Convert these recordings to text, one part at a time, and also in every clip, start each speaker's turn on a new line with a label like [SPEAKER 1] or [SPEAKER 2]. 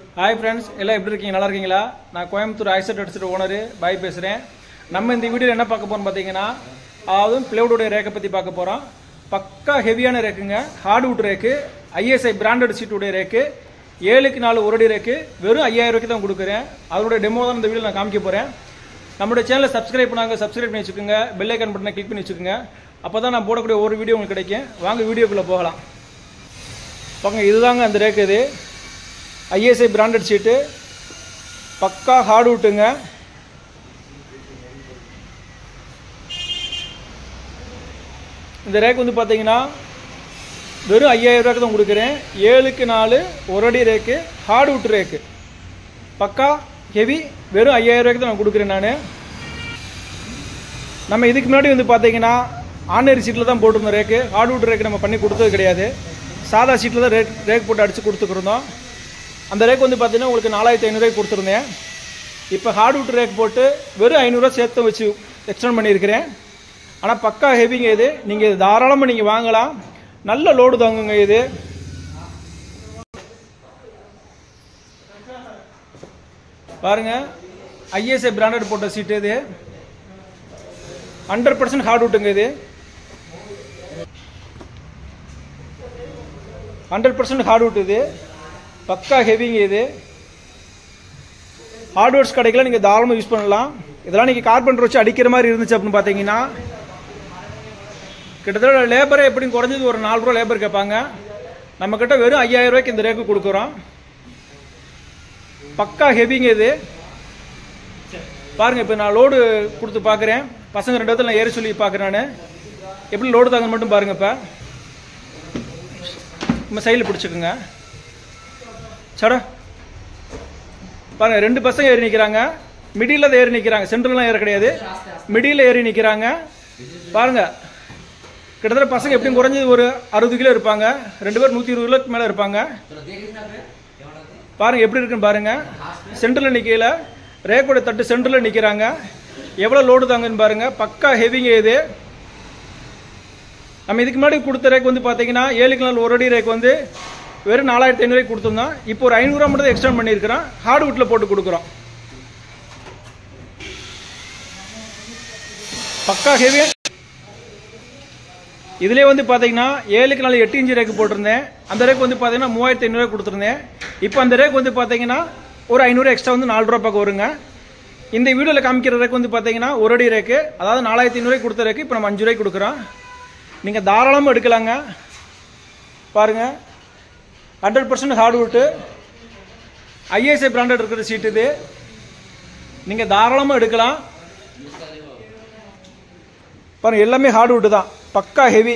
[SPEAKER 1] hi friends எல்லாம் எப்படி இருக்கீங்க நல்லா இருக்கீங்களா நான் கோயம்புத்தூர் ஐசட் அடிச்சிட்டு ஓனர் பாய் பேசுகிறேன் நம்ம இந்த வீடியோவில் என்ன பார்க்க போறோம் பார்த்தீங்கன்னா அதாவது பிளவுடோடைய ரேக்கை பற்றி பார்க்க போகிறோம் பக்கா ஹெவியான ரேக்குங்க ஹார்ட்வுட் ரேக்கு ஐஎஸ்ஐ பிராண்டட் சீட்டுடைய ரேக்கு ஏழுக்கு நாலு ஒரு அடி ரேக்கு வெறும் ஐயாயிரம் ரூபாய்க்கு தான் கொடுக்குறேன் அதோட டெமோ தான் இந்த வீடியோ நான் காமிக்க போகிறேன் நம்மளுடைய சேனலை சப்ஸ்கிரைப் பண்ணாங்க சப்ஸ்கிரைப் பண்ணி வச்சுக்கோங்க பெல் ஐக்கான் பட்டனை கிளிக் பண்ணி வச்சுக்கோங்க அப்போ தான் நான் போடக்கூடிய ஒரு வீடியோ உங்களுக்கு கிடைக்கும் வாங்க வீடியோக்குள்ளே போகலாம் பாருங்க இதுதாங்க அந்த ரேக்கு இது ஐஎஸ்ஐ பிராண்டட் ஷீட்டு பக்கா ஹார்ட்வுட்டுங்க இந்த ரேக் வந்து பார்த்தீங்கன்னா வெறும் ஐயாயிரம் ரூபாய்க்கு தான் கொடுக்குறேன் ஏழுக்கு நாலு ஒரு அடி ரேக்கு ஹார்ட்வுட் ரேக்கு பக்கா ஹெவி வெறும் ஐயாயிரம் ரூபாய்க்கு தான் நான் கொடுக்குறேன் நான் நம்ம இதுக்கு முன்னாடி வந்து பார்த்தீங்கன்னா ஆர்டினரி சீட்டில் தான் போட்டிருந்தோம் ரேக்கு ஹார்ட்வுட் ரேக்கு நம்ம பண்ணி கொடுத்தது கிடையாது சாதா சீட்டில் தான் ரேக் ரேக் போட்டு அடித்து கொடுத்துருந்தோம் அந்த ரேக் வந்து பார்த்தீங்கன்னா உங்களுக்கு நாலாயிரத்தி ஐநூறுரூவாய்க்கு கொடுத்துருந்தேன் இப்போ ஹார்ட்வுட் ரேக் போட்டு வெறும் ஐநூறுரூவா சேர்த்து வச்சு எக்ஸ்டெண்ட் பண்ணியிருக்கிறேன் ஆனால் பக்கா ஹெவிங்க இது நீங்கள் இது தாராளமாக நீங்கள் வாங்கலாம் நல்ல லோடு தாங்குங்க இது பாருங்க ஐஎஸ்ஐ பிராண்டட் போட்ட சீட்டு இது ஹண்ட்ரட் பர்சன்ட் ஹார்ட்வுட்டுங்க இது ஹண்ட்ரட் பர்சன்ட் ஹார்ட்வுட் இது பக்கா ஹெவிங்க இது ஹார்ட்வேர்ஸ் கடைக்கெல்லாம் நீங்கள் தாராளமாக யூஸ் பண்ணலாம் இதெல்லாம் நீங்கள் கார்பெண்டர் வச்சு அடிக்கிற மாதிரி இருந்துச்சு அப்படின்னு பார்த்தீங்கன்னா கிட்டத்தட்ட லேபரை எப்படியும் குறைஞ்சது ஒரு நாலு ரூபா லேபர் கேட்பாங்க நம்மக்கிட்ட வெறும் ஐயாயிரம் ரூபாய்க்கு இந்த ரேக்கு கொடுக்குறோம் பக்கா ஹெவிங்க இது பாருங்க இப்போ நான் லோடு கொடுத்து பார்க்குறேன் பசங்க ரெண்டு இடத்துல நான் ஏற சொல்லி பார்க்குறேன் நான் எப்படி லோடு தாங்க மட்டும் பாருங்க இப்போ நம்ம சைடில் பிடிச்சிக்குங்க சடா பாருங்க ரெண்டு பசங்க ஏறி நிற்கிறாங்க மிடியில் தான் ஏறி நிற்கிறாங்க சென்ட்ரல்லாம் ஏற கிடையாது மிடியில் ஏறி நிற்கிறாங்க பாருங்க கிட்டத்தட்ட பசங்க எப்படியும் குறைஞ்சது ஒரு அறுபது கிலோ இருப்பாங்க ரெண்டு பேர் நூற்றி இருபது கிலோக்கு மேலே இருப்பாங்க பாருங்க எப்படி இருக்குன்னு பாருங்க சென்டரில் நிற்கல ரேக்கோட தட்டு சென்டரில் நிற்கிறாங்க எவ்வளோ லோடு தாங்கன்னு பாருங்க பக்கா ஹெவிங்க இது நம்ம இதுக்கு முன்னாடி கொடுத்த ரேக் வந்து பார்த்தீங்கன்னா ஏழுக்கு நாள் ஒரு அடி ரேக் வந்து வெறும் நாலாயிரத்தி ஐநூறுக்கு கொடுத்துருந்தோம் இப்போ ஒரு ஐநூறுரூவா மட்டும் எக்ஸ்டெண்ட் பண்ணியிருக்கிறோம் ஹார்ட்வுட்டில் போட்டு கொடுக்குறோம் பக்கா ஹெவி இதுலேயே வந்து பார்த்தீங்கன்னா ஏழுக்கு நாலு எட்டு இன்ச்சு ரேக்கு போட்டிருந்தேன் அந்த ரேக் வந்து பார்த்தீங்கன்னா மூவாயிரத்தி ஐநூறுவா கொடுத்துருந்தேன் இப்போ அந்த ரேக் வந்து பார்த்தீங்கன்னா ஒரு ஐநூறு எக்ஸ்ட்ரா வந்து நாலு ரூபா பக்கம் வருங்க இந்த வீடியோவில் காமிக்கிற ரேக் வந்து பார்த்தீங்கன்னா ஒரு அடி ரேக்கு அதாவது நாலாயிரத்தி ஐநூறுவாய்க்கு கொடுத்த ரேக்கு இப்போ நம்ம அஞ்சு ரூபாய்க்கு கொடுக்குறோம் நீங்கள் தாராளமாக எடுக்கலாங்க பாருங்கள் hundred percent hardwood ISI branded இருக்கிற சீட் இது நீங்கள் தாராளமாக எடுக்கலாம் பாருங்க எல்லாமே ஹார்ட்வுட் தான் பக்கா ஹெவி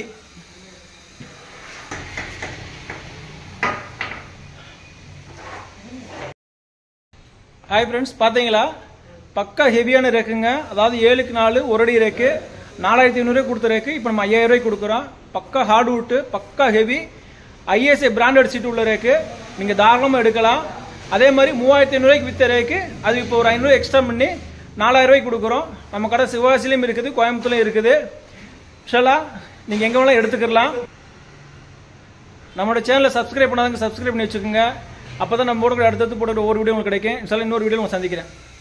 [SPEAKER 1] ஹாய் ஃப்ரெண்ட்ஸ் பார்த்தீங்களா பக்கா ஹெவியான ரேக்குங்க அதாவது ஏழுக்கு நாலு ஒரு அடி ரேக்கு நாலாயிரத்தி ஐநூறுரூவா கொடுத்த ரேக்கு இப்போ நம்ம ஐயாயிரம் ரூபாய்க்கு கொடுக்குறோம் பக்கா ஹார்ட்வுட்டு பக்கா ஹெவி ஐஎஸ்ஐ பிராண்டட் சீட்டு உள்ள ரேக்கு நீங்கள் தாராளமாக எடுக்கலாம் அதே மாதிரி மூவாயிரத்தி ஐநூறுரூவாய்க்கு வித்த ரேக்கு அது இப்போ ஒரு ஐநூறு எக்ஸ்ட்ரா பண்ணி நாலாயிரம் ரூபாய்க்கு கொடுக்குறோம் நம்ம கடை சிவாசிலையும் இருக்குது கோயம்புத்தூர்லையும் இருக்குது ஷலா நீங்கள் எங்கே வேணாலும் எடுத்துக்கலாம் நம்மளோட சேனலை சப்ஸ்கிரைப் பண்ணாதவங்க சப்ஸ்கிரைப் பண்ணி வச்சுக்கோங்க அப்போ தான் நம்ம போடக்கூடிய அடுத்தடுத்து போடக்கூடிய ஒரு வீடியோ உங்களுக்கு கிடைக்கும் சில இன்னொரு வீடியோ உங்களுக்கு சந்திக்கிறேன்